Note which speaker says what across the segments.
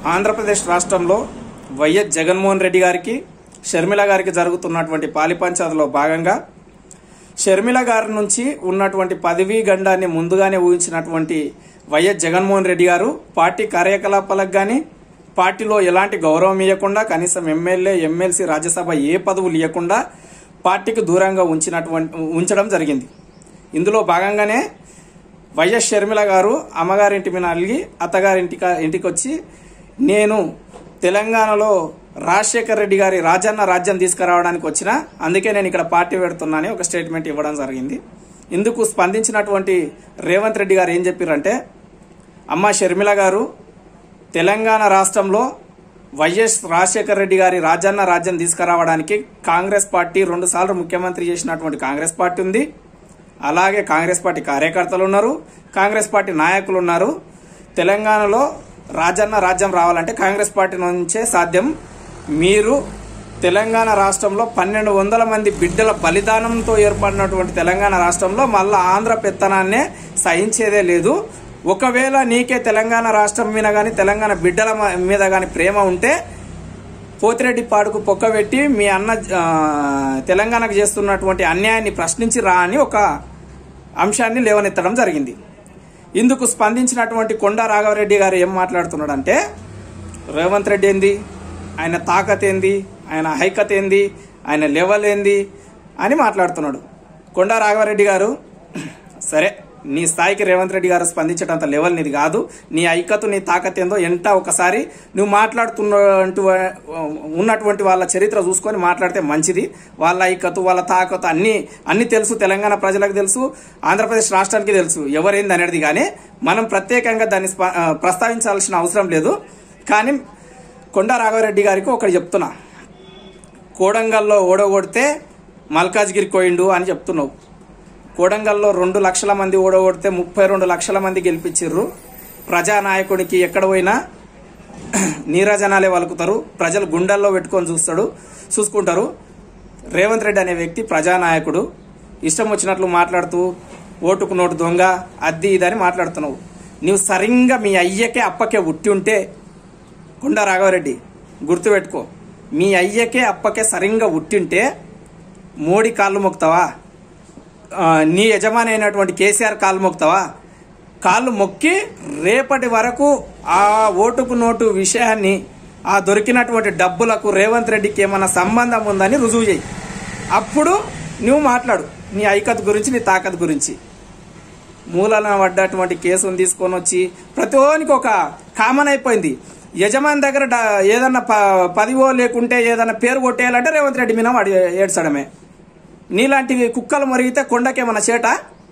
Speaker 1: ఆంధ్రప్రదేశ్ రాష్ట్రంలో వైఎస్ జగన్మోహన్ రెడ్డి గారికి షర్మిల గారికి జరుగుతున్నటువంటి పాలిపంచాయతీలో భాగంగా షర్మిల గారి నుంచి ఉన్నటువంటి పదవీ గండాన్ని ముందుగానే ఊహించినటువంటి వైఎస్ జగన్మోహన్ రెడ్డి గారు పార్టీ కార్యకలాపాలకు కానీ పార్టీలో ఎలాంటి గౌరవం ఇవ్వకుండా కనీసం ఎమ్మెల్యే ఎమ్మెల్సీ రాజ్యసభ ఏ పదవులు ఇవ్వకుండా పార్టీకి దూరంగా ఉంచినటువంటి ఉంచడం జరిగింది ఇందులో భాగంగానే వైఎస్ షర్మిల గారు అమ్మగారింటి మీద అలిగి అత్తగారింటికి ఇంటికి వచ్చి నేను తెలంగాణలో రాజశేఖర్ రెడ్డి గారి రాజన్న రాజ్యం తీసుకురావడానికి వచ్చిన అందుకే నేను ఇక్కడ పార్టీ పెడుతున్నానని ఒక స్టేట్మెంట్ ఇవ్వడం జరిగింది ఇందుకు స్పందించినటువంటి రేవంత్ రెడ్డి గారు ఏం చెప్పారంటే అమ్మ షర్మిల గారు తెలంగాణ రాష్ట్రంలో వైఎస్ రాజశేఖర్ రెడ్డి గారి రాజన్న రాజ్యం తీసుకురావడానికి కాంగ్రెస్ పార్టీ రెండుసార్లు ముఖ్యమంత్రి చేసినటువంటి కాంగ్రెస్ పార్టీ ఉంది అలాగే కాంగ్రెస్ పార్టీ కార్యకర్తలు ఉన్నారు కాంగ్రెస్ పార్టీ నాయకులు ఉన్నారు తెలంగాణలో రాజన్న రాజ్యం రావాలంటే కాంగ్రెస్ పార్టీ నుంచే సాధ్యం మీరు తెలంగాణ రాష్ట్రంలో పన్నెండు వందల మంది బిడ్డల బలిదానంతో ఏర్పడినటువంటి తెలంగాణ రాష్ట్రంలో మళ్ళా ఆంధ్ర పెత్తనాన్నే సహించేదే లేదు ఒకవేళ నీకే తెలంగాణ రాష్ట్రం మీద కానీ తెలంగాణ బిడ్డల మ- మీద కానీ ప్రేమ ఉంటే పోతిరెడ్డి పాడుకు పొక్కబెట్టి మీ అన్న ఆ, తెలంగాణకు చేస్తున్నటువంటి అన్యాయాన్ని ప్రశ్నించి రా అని ఒక అంశాన్ని లేవనెత్తడం జరిగింది ఇందుకు స్పందించినటువంటి కొండ రాఘవరెడ్డి గారు ఏం మాట్లాడుతున్నాడంటే రేవంత్ రెడ్డి ఏంది ఆయన తాకత్ ఏంది ఆయన హైకత్ ఏంది ఆయన లెవెల్ ఏంది అని మాట్లాడుతున్నాడు కొండ రాఘవరెడ్డి గారు సరే నీ స్థాయికి రేవంత్ రెడ్డి గారు స్పందించేటంత లెవెల్ నీది కాదు నీ ఐకతు నీ తాకత్ ఏందో ఎంత ఒకసారి నువ్వు మాట్లాడుతున్న ఉన్నటువంటి వాళ్ళ చరిత్ర చూసుకొని మాట్లాడితే మంచిది వాళ్ళ ఐకతు వాళ్ళ తాకతు అన్ని అన్ని తెలుసు తెలంగాణ ప్రజలకు తెలుసు ఆంధ్రప్రదేశ్ రాష్ట్రానికి తెలుసు ఎవరైంది అనేది కానీ మనం ప్రత్యేకంగా దాన్ని స్ప- ఆ, ప్రస్తావించాల్సిన అవసరం లేదు కానీ కొండ రాఘవరెడ్డి గారికి ఒకటి చెప్తున్నా కోడంగల్లో ఓడగొడితే మల్కాజ్గిరి కోయిండు అని చెప్తున్నావు కోడంగల్లో రెండు లక్షల మంది ఓడగొడితే ముప్పై రెండు లక్షల మంది గెలిపించిర్రు ప్రజానాయకుడికి ఎక్కడ పోయినా నీరాజనాలే వలుకుతారు ప్రజలు గుండెల్లో పెట్టుకొని చూస్తాడు చూసుకుంటారు రేవంత్ రెడ్డి అనే వ్యక్తి ప్రజానాయకుడు ఇష్టం వచ్చినట్లు మాట్లాడుతూ ఓటుకు నోటు దొంగ అద్ది ఇదని మాట్లాడుతున్నావు నువ్వు సరిగ్గా మీ అయ్యకే అప్పకే ఉట్టి ఉంటే కొండ రాఘవరెడ్డి గుర్తుపెట్టుకో మీ అయ్యకే అప్పకే సరిగ్గా ఉట్టింటే మోడీ కాళ్ళు మొక్తావా ఆ, నీ యజమాని అయినటువంటి కేసీఆర్ కాళ్ళు మొక్తావా కాళ్ళు మొక్కి రేపటి వరకు ఆ ఓటుకు నోటు విషయాన్ని ఆ దొరికినటువంటి డబ్బులకు రేవంత్ రెడ్డికి ఏమైనా సంబంధం ఉందని రుజువు చేయి అప్పుడు నువ్వు మాట్లాడు నీ ఐకత్ గురించి నీ తాకత్ గురించి మూలన పడ్డటువంటి కేసును తీసుకొని వచ్చి ప్రతి ఒనికి ఒక కామన్ అయిపోయింది యజమాని దగ్గర డ- ఏదన్నా ప- పదివో లేకుంటే ఏదన్నా పేరు కొట్టేయాలంటే రేవంత్ రెడ్డి మీద వాడు ఏడ్చడమే నీలాంటి కుక్కలు మరిగితే కొండకేమన్నా చేట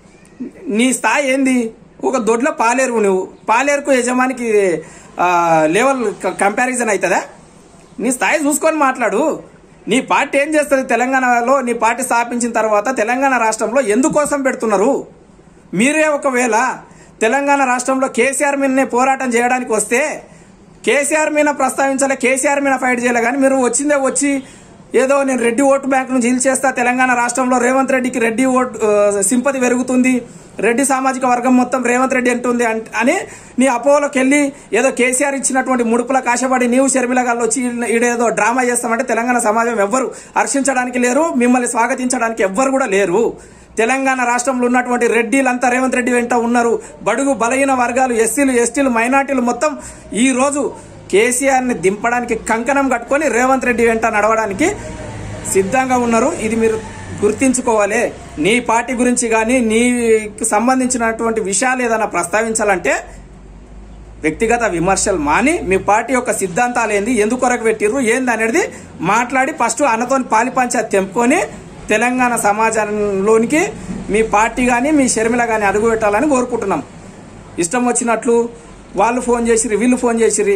Speaker 1: నీ స్థాయి ఏంది ఒక దొడ్లో పాలేరు నువ్వు పాలేరుకు యజమానికి ఆ, లెవెల్ క- కంపారిజన్ అవుతుందా నీ స్థాయి చూసుకొని మాట్లాడు నీ పార్టీ ఏం చేస్తుంది తెలంగాణలో నీ పార్టీ స్థాపించిన తర్వాత తెలంగాణ రాష్ట్రంలో ఎందుకోసం పెడుతున్నారు మీరే ఒకవేళ తెలంగాణ రాష్ట్రంలో కేసీఆర్ మీదనే పోరాటం చేయడానికి వస్తే కేసీఆర్ మీద ప్రస్తావించాలి కేసీఆర్ మీద ఫైట్ చేయాలి కానీ మీరు వచ్చిందే వచ్చి ఏదో నేను రెడ్డి ఓటు బ్యాంక్ నుంచి ఇల్ చేస్తా తెలంగాణ రాష్ట్రంలో రేవంత్ రెడ్డికి రెడ్డి ఓటు ఆ, సింపతి పెరుగుతుంది రెడ్డి సామాజిక వర్గం మొత్తం రేవంత్ రెడ్డి అంటుంది అంట- అని నీ అపోలోకి వెళ్ళి ఏదో కేసీఆర్ ఇచ్చినటువంటి ముడుపుల కాశపడి నీవు షర్మిల గారు వచ్చి ఈడేదో డ్రామా చేస్తామంటే తెలంగాణ సమాజం ఎవ్వరు హర్షించడానికి లేరు మిమ్మల్ని స్వాగతించడానికి ఎవ్వరు కూడా లేరు తెలంగాణ రాష్ట్రంలో ఉన్నటువంటి రెడ్డిలంతా రేవంత్ రెడ్డి వెంట ఉన్నారు బడుగు బలహీన వర్గాలు ఎస్సీలు ఎస్టీలు మైనార్టీలు మొత్తం ఈ రోజు కేసీఆర్ ని దింపడానికి కంకణం కట్టుకొని రేవంత్ రెడ్డి వెంట నడవడానికి సిద్ధంగా ఉన్నారు ఇది మీరు గుర్తించుకోవాలి నీ పార్టీ గురించి కానీ నీకు సంబంధించినటువంటి విషయాలు ఏదైనా ప్రస్తావించాలంటే వ్యక్తిగత విమర్శలు మాని మీ పార్టీ యొక్క సిద్ధాంతాలు ఏంది ఎందుకు కొరకు పెట్టిర్రు ఏంది అనేది మాట్లాడి ఫస్ట్ అన్నతో పాలి పంచాయతీ తెంపుకొని తెలంగాణ సమాజంలోనికి మీ పార్టీ కానీ మీ షర్మిల కానీ అడుగు పెట్టాలని కోరుకుంటున్నాం ఇష్టం వచ్చినట్లు వాళ్ళు ఫోన్ చేసిరి వీళ్ళు ఫోన్ చేసిరి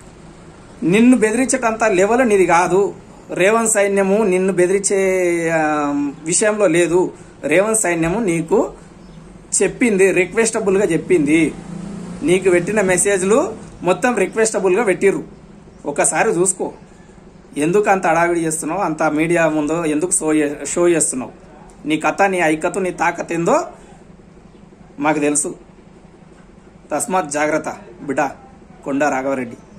Speaker 1: నిన్ను బెదిరించేటంత లెవెల్ నీది కాదు రేవంత్ సైన్యము నిన్ను బెదిరించే ఆ, విషయంలో లేదు రేవంత్ సైన్యము నీకు చెప్పింది రిక్వెస్టబుల్గా చెప్పింది నీకు పెట్టిన మెసేజ్లు మొత్తం రిక్వెస్టబుల్గా పెట్టిర్రు ఒకసారి చూసుకో ఎందుకు అంత అడావిడి చేస్తున్నావు అంత మీడియా ముందు ఎందుకు షో చే- షో చేస్తున్నావు నీ కథ నీ ఐకతు నీ తాకత్ ఏందో మాకు తెలుసు తస్మాత్ జాగ్రత్త బిడ్డ కొండ రాఘవరెడ్డి